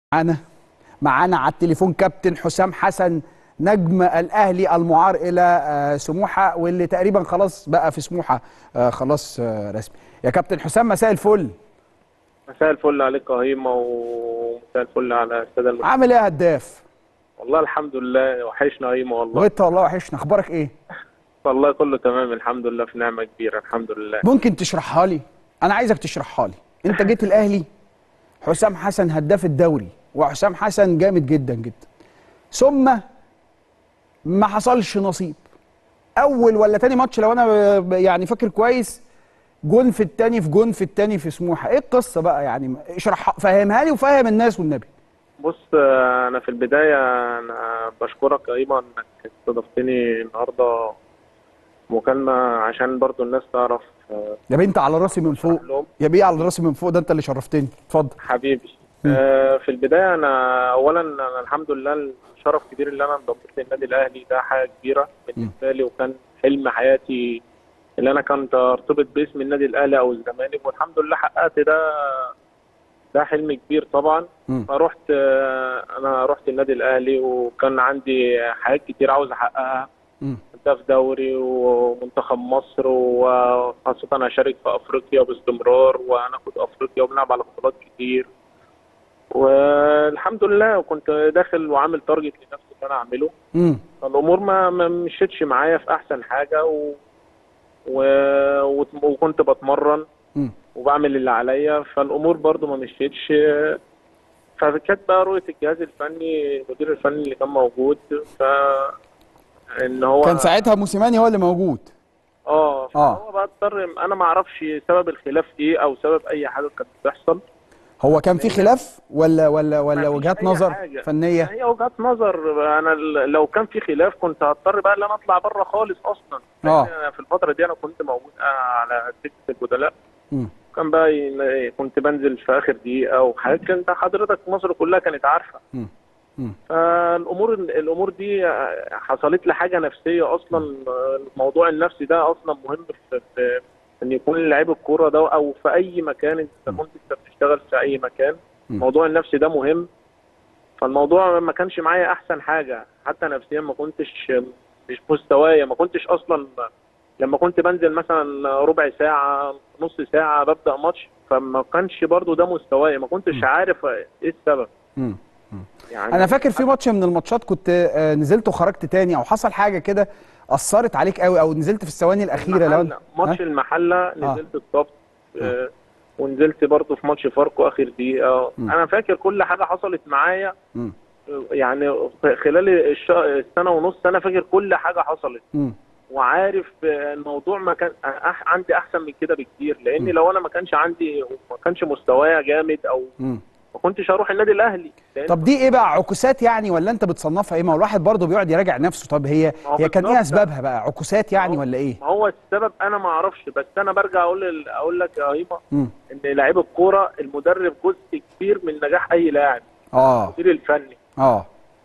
معانا معانا على التليفون كابتن حسام حسن نجم الاهلي المعار الى آه، سموحه واللي تقريبا خلاص بقى في سموحه آه، خلاص آه، رسمي يا كابتن حسام مساء الفل مساء الفل عليك يا هيما ومساء الفل على الساده المشاهدين عامل ايه يا هداف والله الحمد لله وحشنا يا هيما والله وانت والله وحشنا اخبارك ايه والله كله تمام الحمد لله في نعمه كبيره الحمد لله ممكن تشرحها لي انا عايزك تشرحها لي انت جيت الاهلي حسام حسن هداف الدوري وحسام حسن جامد جدا جدا ثم ما حصلش نصيب اول ولا تاني ماتش لو انا ب- يعني فاكر كويس جون في التاني في جون في التاني في سموحه ايه القصه بقى يعني اشرح فهمها لي وفهم الناس والنبي بص آه، انا في البدايه انا بشكرك يا هيما انك استضفتني النهارده مكالمه عشان برضو الناس تعرف آه، يا بنت على راسي من فوق لهم يا بيه على راسي من فوق ده انت اللي شرفتني اتفضل حبيبي آه، في البدايه انا اولا انا الحمد لله الشرف كبير اللي انا انضميت للنادي الاهلي ده حاجه كبيره بالنسبه لي وكان حلم حياتي اللي انا كنت ارتبط باسم النادي الاهلي او الزمالك والحمد لله حققت ده ده حلم كبير طبعا مم. فرحت آه، انا رحت النادي الاهلي وكان عندي حاجات كتير عاوز احققها مم. هداف دوري ومنتخب مصر وخاصة أشارك في أفريقيا باستمرار وهناخد أفريقيا وبنلعب على بطولات كتير والحمد لله وكنت داخل وعامل تارجت لنفسي إن أنا أعمله امم فالأمور ما ما مشيتش معايا في أحسن حاجة و... و... وت- وكنت بتمرن امم وبعمل اللي عليا فالأمور برضو ما مشيتش فكانت بقى رؤية الجهاز الفني المدير الفني اللي كان موجود ف ان هو كان ساعتها موسيماني هو اللي موجود اه آه. فهو بقى اضطر انا ما اعرفش سبب الخلاف ايه او سبب اي حاجه كانت بتحصل هو كان في خلاف ولا ولا ولا مفيش وجهات أي نظر حاجة. فنيه هي وجهات نظر انا ال- لو كان في خلاف كنت هضطر بقى ان انا اطلع بره خالص اصلا آه. لأن أنا في الفتره دي انا كنت موجود آه على دكه البدلاء مم. كان بقى ي- كنت بنزل في اخر دقيقه وحاجات كانت حضرتك مصر كلها كانت عارفه مم. مم. فالامور الامور دي حصلت لي حاجه نفسيه اصلا الموضوع النفسي ده اصلا مهم في, في ان يكون لعيب الكوره ده او في اي مكان انت كنت انت بتشتغل في اي مكان م. الموضوع النفسي ده مهم فالموضوع ما كانش معايا احسن حاجه حتى نفسيا ما كنتش مش مستوايا ما كنتش اصلا لما كنت بنزل مثلا ربع ساعه نص ساعه ببدا ماتش فما كانش برضو ده مستوايا ما كنتش عارف ايه السبب مم. يعني انا فاكر في ماتش من الماتشات كنت آه، نزلت وخرجت تاني او حصل حاجه كده اثرت عليك قوي او نزلت في الثواني الاخيره لو المحلة. ماتش ها؟ المحله نزلت الصف آه. ونزلت برضه في ماتش فاركو اخر دقيقه م. انا فاكر كل حاجه حصلت معايا مم. آه، يعني خلال الش... السنه ونص انا فاكر كل حاجه حصلت مم. وعارف آه، الموضوع ما كان أح... عندي احسن من كده بكتير لان م. لو انا ما كانش عندي ما كانش مستوايا جامد او مم. ما كنتش هروح النادي الاهلي لأن طب دي ايه بقى عكوسات يعني ولا انت بتصنفها ايه ما هو الواحد برضه بيقعد يراجع نفسه طب هي ما هو هي كان ايه بالظبط. اسبابها بقى عكوسات يعني ما هو- ولا ايه ما هو السبب انا ما اعرفش بس انا برجع اقول اقول لك يا هيما مم. ان لعيب الكوره المدرب جزء كبير من نجاح اي لاعب اه المدير الفني اه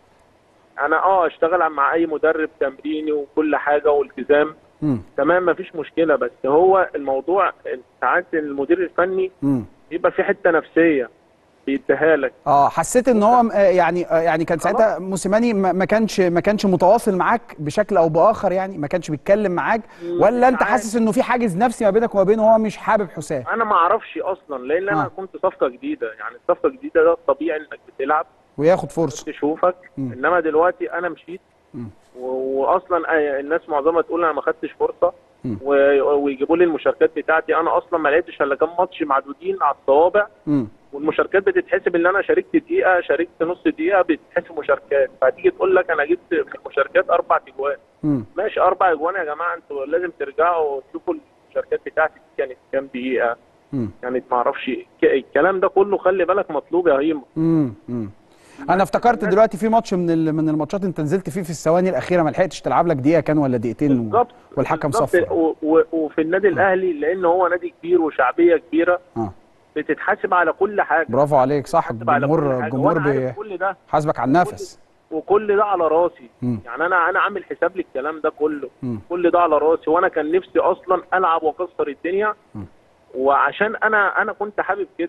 انا اه اشتغل مع اي مدرب تمريني وكل حاجه والتزام مم. تمام مفيش مشكله بس هو الموضوع ساعات المدير الفني مم. بيبقى في حته نفسيه بيديها لك اه حسيت ان هو آه، يعني آه، يعني كان خلاص. ساعتها موسيماني ما ما كانش ما كانش متواصل معاك بشكل او باخر يعني ما كانش بيتكلم معاك ولا انت عارف. حاسس انه في حاجز نفسي ما بينك وما بينه هو مش حابب حسام انا ما اعرفش اصلا لان انا آه. كنت صفقه جديده يعني الصفقه الجديده ده الطبيعي انك بتلعب وياخد فرصه تشوفك مم. انما دلوقتي انا مشيت مم. و- واصلا أي- الناس معظمها تقول انا ما خدتش فرصه مم. و- ويجيبوا لي المشاركات بتاعتي انا اصلا ما لعبتش الا كام ماتش معدودين على الصوابع مم. والمشاركات بتتحسب ان انا شاركت دقيقه شاركت نص دقيقه بتتحسب مشاركات فهتيجي تقول لك انا جبت في المشاركات اربع اجوان مم. ماشي اربع اجوان يا جماعه انتوا لازم ترجعوا تشوفوا المشاركات بتاعتي دي كانت كام دقيقه مم. كانت ما اعرفش ك- الكلام ده كله خلي بالك مطلوب يا هيما مم. مم. انا افتكرت دلوقتي في ماتش من ال- من الماتشات انت نزلت فيه في الثواني الاخيره ما لحقتش تلعب لك دقيقه كان ولا دقيقتين و- بالظبط والحكم بالظبط. صفر و- و- وفي النادي الاهلي لان هو نادي كبير وشعبيه كبيره اه بتتحاسب على كل حاجه برافو عليك صح بتتحاسب على الجمهور كل حاجة. الجمهور وأنا عارف بي- كل ده حاسبك على النفس وكل ده على راسي مم. يعني انا انا عامل حساب للكلام ده كله مم. كل ده على راسي وانا كان نفسي اصلا العب واكسر الدنيا مم. وعشان انا انا كنت حابب كده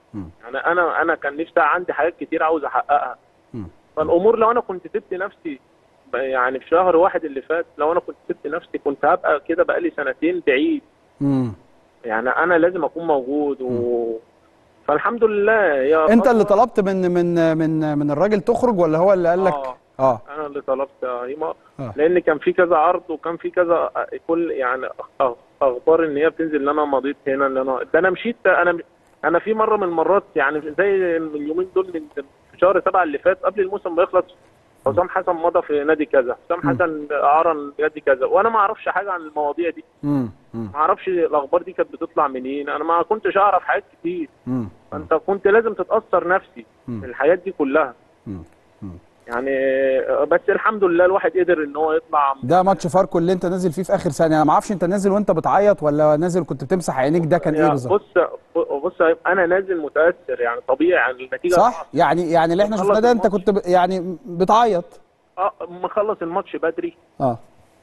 يعني انا انا كان نفسي عندي حاجات كتير عاوز احققها مم. فالامور لو انا كنت سبت نفسي ب- يعني في شهر واحد اللي فات لو انا كنت سبت نفسي كنت هبقى كده بقالي سنتين بعيد مم. يعني انا لازم اكون موجود و... فالحمد لله يا انت اللي فترة- طلبت من من من من الراجل تخرج ولا هو اللي قال لك آه. اه انا اللي طلبت يا هيما آه. لان كان في كذا عرض وكان في كذا كل يعني أخ- أخ- اخبار ان هي بتنزل ان انا مضيت هنا ان انا ده انا مشيت انا انا في مره من المرات يعني زي اليومين دول من في شهر سبعة اللي فات قبل الموسم ما يخلص حسام حسن مضى في نادي كذا حسام حسن اعرن نادي كذا وانا ما اعرفش حاجه عن المواضيع دي مم. مم. ما اعرفش الاخبار دي كانت بتطلع منين انا ما كنتش اعرف حاجات كتير مم. فانت كنت لازم تتاثر نفسي مم. الحاجات دي كلها مم. مم. يعني بس الحمد لله الواحد قدر ان هو يطلع ده ماتش فاركو اللي انت نازل فيه في اخر ثانيه انا ما اعرفش انت نازل وانت بتعيط ولا نازل كنت بتمسح عينيك ده كان ايه يا بالظبط بص بص انا نازل متاثر يعني طبيعي يعني النتيجه صح يعني يعني اللي احنا خلص شفناه ده انت الماتش. كنت ب... يعني بتعيط اه مخلص الماتش بدري اه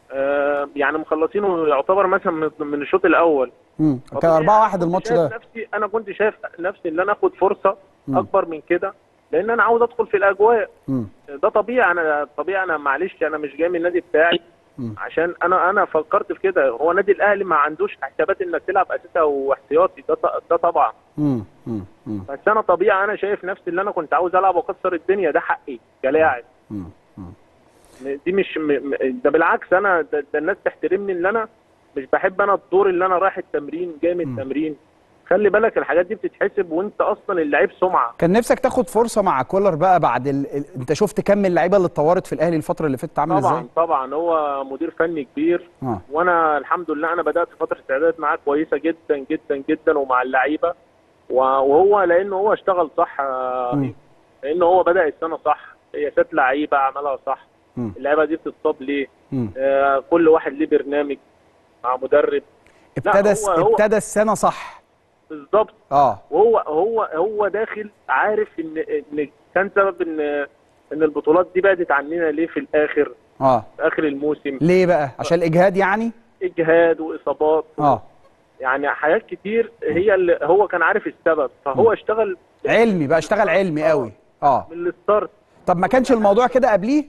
آه يعني مخلصينه يعتبر مثلا من, من الشوط الاول امم كان طبيعي 4 1 أنا كنت الماتش شايف ده نفسي انا كنت شايف نفسي ان انا اخد فرصه مم. اكبر من كده لان انا عاوز ادخل في الاجواء امم ده طبيعي انا طبيعي انا معلش انا مش جاي من النادي بتاعي مم. عشان انا انا فكرت في كده هو نادي الاهلي ما عندوش حسابات انك تلعب اساسي او احتياطي ده ط- ده طبعا امم امم بس انا طبيعي انا شايف نفسي اللي انا كنت عاوز العب واكسر الدنيا ده حقي كلاعب امم دي مش م... م- ده بالعكس انا ده, ده الناس تحترمني ان انا مش بحب انا الدور اللي انا رايح التمرين جاي من التمرين خلي بالك الحاجات دي بتتحسب وانت اصلا اللعيب سمعه كان نفسك تاخد فرصه مع كولر بقى بعد ال... ال... انت شفت كم اللعيبه اللي اتطورت في الاهلي الفتره اللي فاتت عامله طبعا ازاي طبعا هو مدير فني كبير اه وانا الحمد لله انا بدات فتره اعداد معاه كويسه جدا جدا جدا ومع اللعيبه و- وهو لانه هو اشتغل صح آه، مم. لانه هو بدا السنه صح قياسات لعيبه عملها صح مم. اللعيبه دي بتتصاب ليه مم. آه، كل واحد ليه برنامج مع مدرب ابتدى هو- هو- ابتدى السنه صح بالظبط اه وهو هو هو داخل عارف ان ان كان سبب ان ان البطولات دي بعدت عننا ليه في الاخر اه في اخر الموسم ليه بقى عشان الاجهاد يعني اجهاد واصابات اه يعني حاجات كتير هي اللي هو كان عارف السبب فهو اشتغل علمي بقى اشتغل علمي قوي اه من الستارت طب ما كانش الموضوع كده قبليه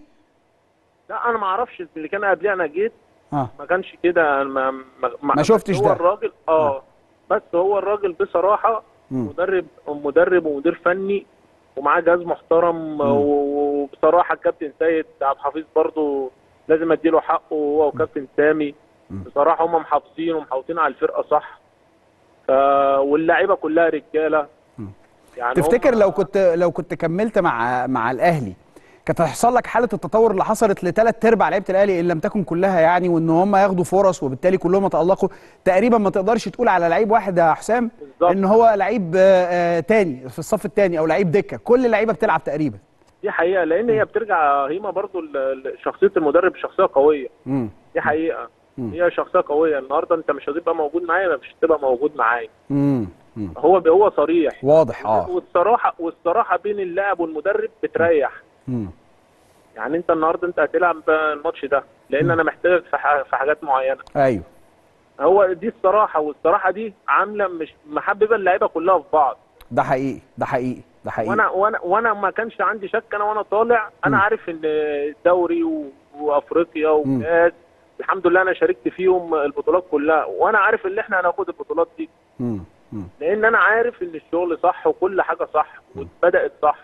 لا انا ما اعرفش اللي كان قبليه انا جيت اه ما كانش كده ما ما, ما شفتش بس هو ده. الراجل اه بس هو الراجل بصراحه مم. مدرب مدرب ومدير فني ومعاه جهاز محترم و- وبصراحه الكابتن سيد عبد الحفيظ برضه لازم اديله حقه هو وكابتن سامي بصراحه هم محافظين ومحافظين على الفرقه صح ف... واللعيبه كلها رجاله يعني تفتكر هم- لو كنت لو كنت كملت مع مع الاهلي كانت هتحصل لك حاله التطور اللي حصلت لثلاث ارباع لعيبه الاهلي ان لم تكن كلها يعني وان هم ياخدوا فرص وبالتالي كلهم يتالقوا تقريبا ما تقدرش تقول على لعيب واحد يا حسام بالظبط. ان هو لعيب آه، آه، تاني في الصف الثاني او لعيب دكه كل اللعيبه بتلعب تقريبا دي حقيقه لان هي بترجع هيما برضو ل- ل- شخصيه المدرب شخصيه قويه امم دي حقيقه مم. هي شخصيه قويه النهارده انت مش هتبقى موجود معايا مش هتبقى موجود معايا امم هو هو صريح واضح اه والصراحه والصراحه بين اللاعب والمدرب بتريح مم. يعني انت النهارده انت هتلعب الماتش ده لان انا محتاجك في ح- في حاجات معينه ايوه هو دي الصراحه والصراحه دي عامله مش محببه اللعيبه كلها في بعض ده حقيقي ده حقيقي ده حقيقي وانا وانا وانا ما كانش عندي شك انا وانا طالع انا مم. عارف ان الدوري و- وافريقيا وكاس الحمد لله انا شاركت فيهم البطولات كلها وانا عارف ان احنا هناخد البطولات دي مم. مم. لان انا عارف ان الشغل صح وكل حاجه صح وبدات صح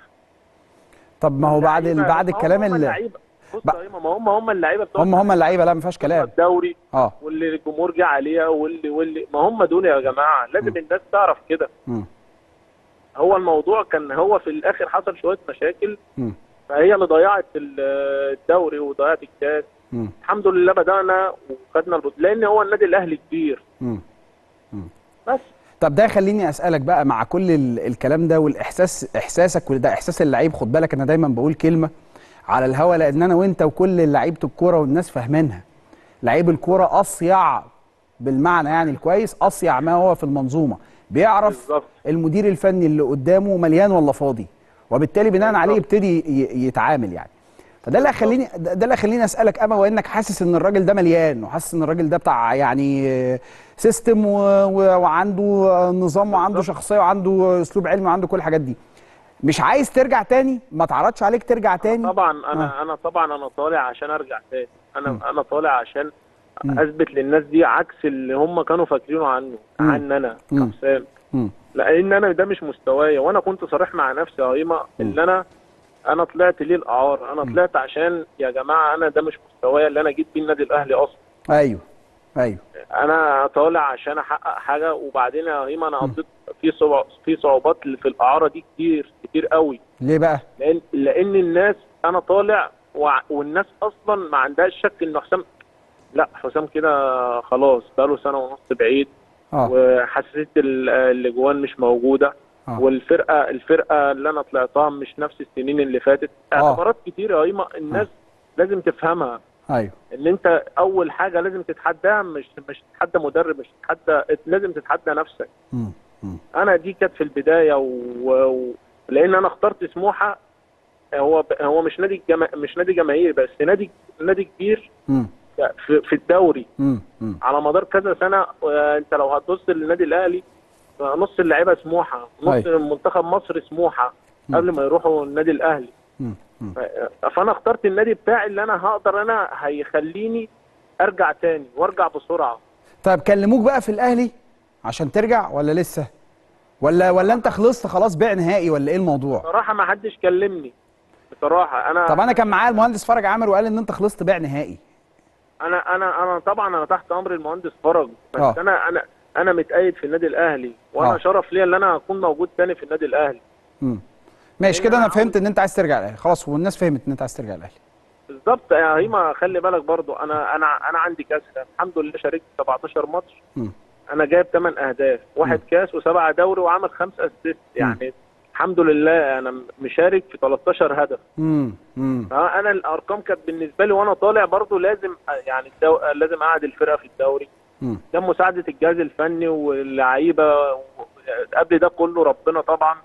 طب ما هو بعد ال- اللعيبة- بعد هم- الكلام هم اللي اللعيبه بص بق- يا إيما، ما هم هم اللعيبه بتوع هم هم اللعيبه لا ما فيهاش كلام الدوري اه واللي الجمهور جه عليها واللي واللي ما هم دول يا جماعه لازم الناس تعرف كده مم. هو الموضوع كان هو في الاخر حصل شويه مشاكل مم. فهي اللي ضيعت ال- الدوري وضيعت الكاس مم. الحمد لله بدانا وخدنا البطوله لان هو النادي الاهلي كبير مم. بس طب ده خليني اسالك بقى مع كل ال- الكلام ده والاحساس احساسك وده احساس اللعيب خد بالك انا دايما بقول كلمه على الهوا لان انا وانت وكل لعيبه الكوره والناس فاهمينها لعيب الكوره اصيع بالمعنى يعني الكويس اصيع ما هو في المنظومه بيعرف بالظبط. المدير الفني اللي قدامه مليان ولا فاضي وبالتالي بناء عليه بالظبط. يبتدي ي- يتعامل يعني فده اللي هيخليني ده ده اللي هيخليني اسالك اما وانك حاسس ان الراجل ده مليان وحاسس ان الراجل ده بتاع يعني سيستم و... و... وعنده نظام وعنده بالظبط. شخصيه وعنده اسلوب علمي وعنده كل الحاجات دي مش عايز ترجع تاني ما تعرضش عليك ترجع تاني طبعا انا انا طبعا انا طالع عشان ارجع تاني انا انا طالع عشان اثبت للناس دي عكس اللي هم كانوا فاكرينه عنه مم. عن انا مم. كحسام مم. لان انا ده مش مستوايا وانا كنت صريح مع نفسي يا هيما ان انا انا طلعت ليه الاعار انا طلعت عشان يا جماعه انا ده مش مستوايا اللي انا جيت بيه النادي الاهلي اصلا ايوه ايوه انا طالع عشان احقق حاجه وبعدين يا هيما انا قضيت في صعوبات في صعوبات في الاعاره دي كتير كتير قوي ليه بقى لان لان الناس انا طالع وع- والناس اصلا ما عندهاش شك ان حسام لا حسام كده خلاص بقاله سنه ونص بعيد اه وحسيت ال- الاجوان مش موجوده آه. والفرقه الفرقه اللي انا طلعتها مش نفس السنين اللي فاتت اعتبارات كتير يا هيما الناس لازم تفهمها ايوه ان انت اول حاجه لازم تتحداها مش مش تتحدى مدرب مش تتحدى لازم تتحدى نفسك مم. مم. انا دي كانت في البدايه و... و... لان انا اخترت سموحه هو ب... هو مش نادي جما... مش نادي جماهيري بس نادي نادي كبير مم. في, في الدوري مم. مم. على مدار كذا سنه آه، انت لو هتبص للنادي الاهلي آه، نص اللعيبه سموحه نص أيوة. منتخب مصر سموحه قبل ما يروحوا النادي الاهلي مم. مم. ف- فانا اخترت النادي بتاعي اللي انا هقدر انا هيخليني ارجع تاني وارجع بسرعه طيب كلموك بقى في الاهلي عشان ترجع ولا لسه ولا ولا انت خلصت خلاص بيع نهائي ولا ايه الموضوع بصراحه ما حدش كلمني بصراحه انا طب انا كان معايا المهندس فرج عامر وقال ان انت خلصت بيع نهائي انا انا انا طبعا انا تحت امر المهندس فرج بس آه. انا انا انا متأيد في النادي الاهلي وانا آه. شرف ليا ان انا اكون موجود تاني في النادي الاهلي مم. ماشي لأن كده انا أنا فهمت ان انت عايز ترجع الاهلي خلاص والناس فهمت ان انت عايز ترجع الاهلي بالظبط يا هيما خلي بالك برضو انا انا انا عندي كاس الحمد لله شاركت 17 ماتش مم. انا جايب 8 اهداف واحد كاس وسبعه دوري وعامل خمسه اسيست يعني الحمد لله انا مشارك في 13 هدف امم امم اه انا الارقام كانت بالنسبه لي وانا طالع برضو لازم يعني الدو... لازم اقعد الفرقه في الدوري امم ده مساعده الجهاز الفني واللعيبه و- قبل ده كله ربنا طبعا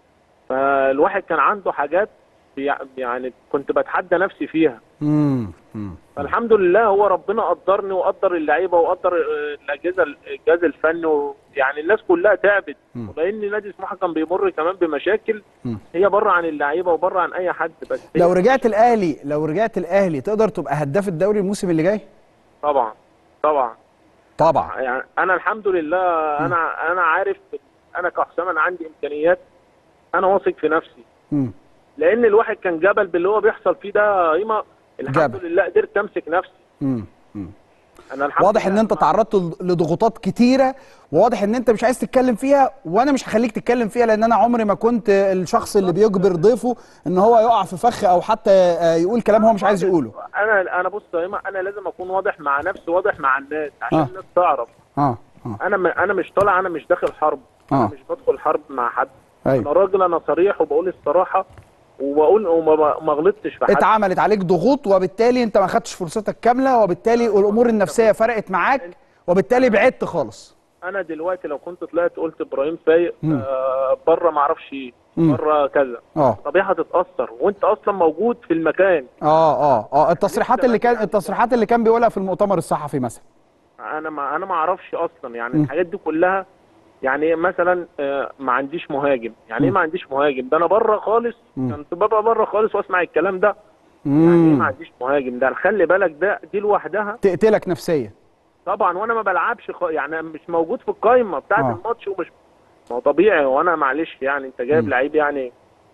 فالواحد كان عنده حاجات بيع- يعني كنت بتحدى نفسي فيها امم امم فالحمد لله هو ربنا قدرني وقدر اللعيبه وقدر آه، الاجهزه الجهاز الفني ويعني الناس كلها تعبت مم. ولان نادي سموحه كان بيمر كمان بمشاكل مم. هي بره عن اللعيبه وبره عن اي حد بس هي- لو رجعت الاهلي لو رجعت الاهلي تقدر تبقى هداف الدوري الموسم اللي جاي طبعا طبعا طبعا يعني انا الحمد لله انا انا عارف انا كحسام انا عندي امكانيات انا واثق في نفسي امم لان الواحد كان جبل باللي هو بيحصل فيه ده قيمه الحمد جبل. لله قدرت امسك نفسي امم امم انا الحمد واضح ان لله انت تعرضت لضغوطات كتيره وواضح ان انت مش عايز تتكلم فيها وانا مش هخليك تتكلم فيها لان انا عمري ما كنت الشخص اللي بيجبر ضيفه ان هو يقع في فخ او حتى آه، يقول كلام هو مش عايز يقوله انا انا بص يا قيمه انا لازم اكون واضح مع نفسي واضح مع الناس عشان آه. الناس تعرف اه اه انا م... انا مش طالع انا مش داخل حرب آه. انا مش بدخل حرب مع حد انا ايوه راجل انا صريح وبقول الصراحه وبقول وما ما غلطتش في حد اتعملت عليك ضغوط وبالتالي انت ما خدتش فرصتك كامله وبالتالي الامور النفسيه فرقت معاك وبالتالي بعدت خالص انا دلوقتي لو كنت طلعت قلت ابراهيم فايق مم. آه بره ما اعرفش ايه مم. بره كذا اه طبيعي هتتاثر وانت اصلا موجود في المكان اه اه اه التصريحات اللي كان التصريحات اللي كان بيقولها في المؤتمر الصحفي مثلا انا ما انا ما اعرفش اصلا يعني مم. الحاجات دي كلها يعني مثلا آه، ما عنديش مهاجم يعني ايه مم. ما عنديش مهاجم ده انا بره خالص مم. كنت ببقى بره خالص واسمع الكلام ده يعني ايه امم ما عنديش مهاجم ده خلي بالك ده دي لوحدها تقتلك نفسيا طبعا وانا ما بلعبش خ... يعني مش موجود في القايمه بتاعت آه. الماتش ومش ما هو طبيعي وانا معلش يعني انت جايب مم. لعيب يعني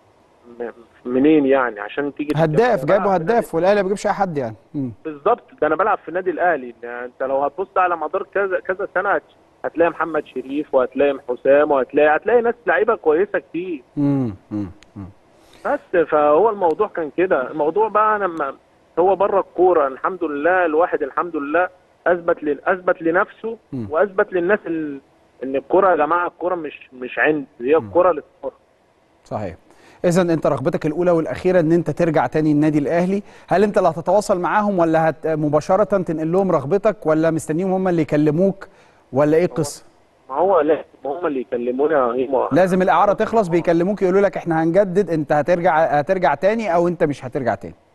م- منين يعني عشان تيجي تتكلم؟ هداف أنا جايبه بلعب في هداف والاهلي ما بيجيبش اي حد يعني مم. بالظبط ده انا بلعب في النادي الاهلي يعني انت لو هتبص على مدار كذا كذا سنه هت- هتلاقي محمد شريف وهتلاقي حسام وهتلاقي هتلاقي ناس لعيبه كويسه كتير مم. مم. مم. بس فهو الموضوع كان كده الموضوع بقى انا ما هو بره الكوره الحمد لله الواحد الحمد لله اثبت ل... اثبت لنفسه مم. واثبت للناس ال... ان الكوره يا جماعه الكوره مش مش عند هي الكوره للكوره صحيح اذا انت رغبتك الاولى والاخيره ان انت ترجع تاني النادي الاهلي هل انت اللي هتتواصل معاهم ولا هت مباشره تنقل لهم رغبتك ولا مستنيهم هم اللي يكلموك ولا ايه القصه ما هو لا هم اللي يكلموني يا هيما لازم الاعاره تخلص بيكلموك يقولوا لك احنا هنجدد انت هترجع هترجع تاني او انت مش هترجع تاني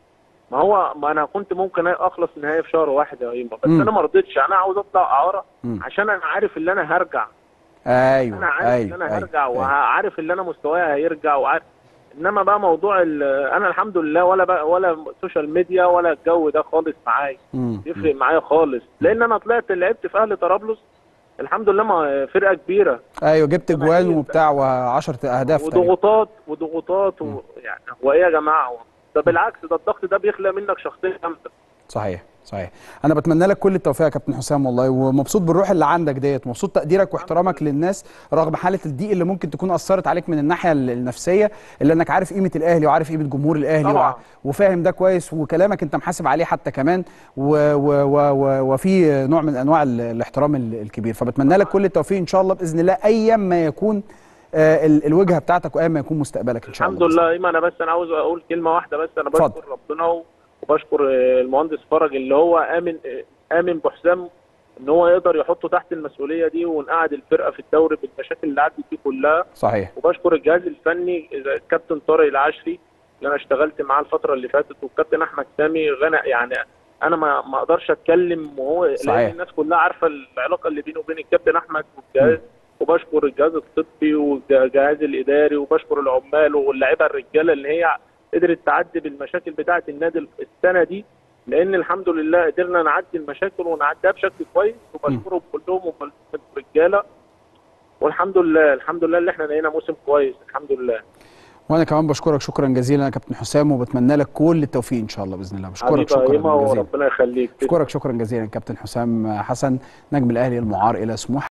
ما هو ما انا كنت ممكن اخلص النهائي في شهر واحد يا ايما بس مم. انا ما رضيتش انا عاوز اطلع اعاره مم. عشان انا عارف ان انا هرجع ايوه انا عارف ان ايوه انا أيوة، هرجع أيوة. وعارف ان انا مستواي هيرجع وعارف انما بقى موضوع ال- انا الحمد لله ولا بقى ولا سوشيال ميديا ولا الجو ده خالص معايا مم. يفرق معايا خالص لان انا طلعت لعبت في اهلي طرابلس الحمد لله ما فرقه كبيره ايوه جبت أنا جوان إيه؟ وبتاع و10 اهداف تقريبا. وضغوطات وضغوطات و... يعني هو ايه يا جماعه ده بالعكس ده الضغط ده بيخلق منك شخصيه جامده صحيح صحيح انا بتمنى لك كل التوفيق يا كابتن حسام والله ومبسوط بالروح اللي عندك ديت مبسوط تقديرك واحترامك للناس رغم حاله الضيق اللي ممكن تكون اثرت عليك من الناحيه ال- النفسيه الا انك عارف قيمه الاهلي وعارف قيمه جمهور الاهلي طبعاً. وع- وفاهم ده كويس وكلامك انت محاسب عليه حتى كمان و و و و وفي نوع من انواع ال- الاحترام ال- الكبير فبتمنى لك كل التوفيق ان شاء الله باذن الله ايام ما يكون آه، ال- الوجهه بتاعتك وايام ما يكون مستقبلك ان شاء الحمد الله لله ايما انا بس انا عاوز اقول كلمه واحده بس انا اتفضل. بشكر ربنا و- وبشكر آه، المهندس فرج اللي هو امن آه، امن بحسام ان هو يقدر يحطه تحت المسؤوليه دي ونقعد الفرقه في الدوري بالمشاكل اللي عدت دي كلها صحيح وبشكر الجهاز الفني إذا الكابتن طارق العشري اللي انا اشتغلت معاه الفتره اللي فاتت والكابتن احمد سامي غنى يعني انا ما ما اقدرش اتكلم وهو صحيح. لان الناس كلها عارفه العلاقه اللي بيني وبين الكابتن احمد والجهاز وبشكر الجهاز الطبي والجهاز الاداري وبشكر العمال واللاعيبه الرجاله اللي هي قدرت تعدي بالمشاكل بتاعه النادي السنه دي لان الحمد لله قدرنا نعدي المشاكل ونعديها بشكل كويس وبشكرهم كلهم وبشكر الرجاله والحمد لله الحمد لله اللي احنا لقينا موسم كويس الحمد لله وانا كمان بشكرك شكرا جزيلا يا كابتن حسام وبتمنى لك كل التوفيق ان شاء الله باذن الله بشكرك حبيبي يا شكرا إيما جزيلا وربنا يخليك اشكرك شكرا جزيلا كابتن حسام حسن نجم الاهلي المعار الى سموحه